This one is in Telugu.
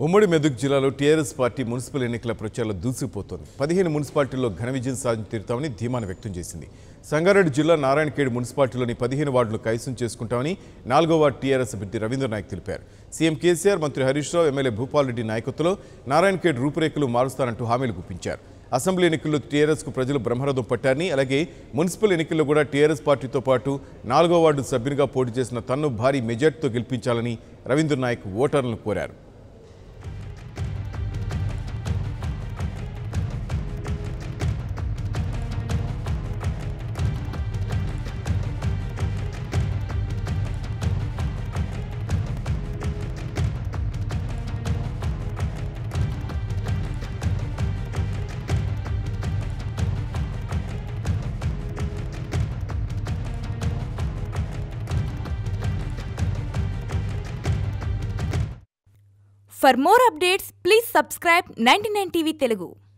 ఉమ్మడి మెదక్ జిల్లాలో టీఆర్ఎస్ పార్టీ మున్సిపల్ ఎన్నికల ప్రచారంలో దూసుకుపోతోంది పదిహేను మున్సిపాలిటీల్లో ఘన విజయం సాధించి తీరుతామని ధీమాను వ్యక్తం చేసింది సంగారెడ్డి జిల్లా నారాయణఖేడ్ మున్సిపాలిటీలోని పదిహేను వార్డులు కైసం చేసుకుంటామని నాలుగో వార్డు టీఆర్ఎస్ అభ్యర్థి రవీంద్ర నాయక్ తెలిపారు సీఎం కేసీఆర్ మంత్రి హరీష్ రావు ఎమ్మెల్యే భూపాల్ రెడ్డి నాయకత్వంలో నారాయణఖేడ్ రూపురేఖలు మారుస్తారంటూ హామీలు గుప్పించారు అసెంబ్లీ ఎన్నికల్లో టీఆర్ఎస్కు ప్రజలు బ్రహ్మరథం పట్టారని అలాగే మున్సిపల్ ఎన్నికల్లో కూడా టీఆర్ఎస్ పార్టీతో పాటు నాలుగో వార్డు సభ్యునిగా పోటీ చేసిన తన్ను భారీ మెజార్టీతో గెలిపించాలని రవీంద్ర నాయక్ ఓటర్లను కోరారు For more updates, please subscribe 99 TV Telugu.